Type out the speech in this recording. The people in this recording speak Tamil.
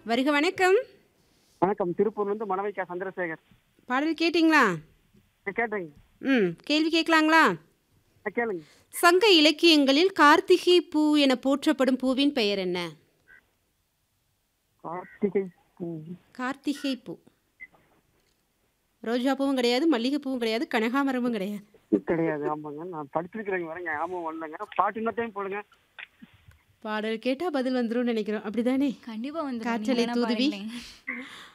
வருக வணக்கம் வணக்கம் திருப்பூர்லேருந்து மணவைக்கா சந்திரசேகர் பாடல் கேட்டிங்களா நான் கேட்டேங்க ம் கேள்வி கேட்கலாங்களா நான் கேளுங்க சங்க இலக்கியங்களில் கார்த்திகை பூ என போற்றப்படும் பூவின் பெயர் என்ன கார்த்திகை பூ கார்த்திகை பூ ரோஜா பூவும் கிடையாது மல்லிகை பூவும் கிடையாது கனகாமரமும் கிடையாது கிடையாது ஆமாங்க நான் படிச்சிருக்கிறேங்க வரேங்க ஞாபகம் வரலங்க பாட்டு இன்னத்தையும் போடுங்க பாடல் கேட்டா பதில் வந்துரும் நினைக்கிறோம் அப்படிதானே கண்டிப்பா வந்து காற்றலை தூதுவி.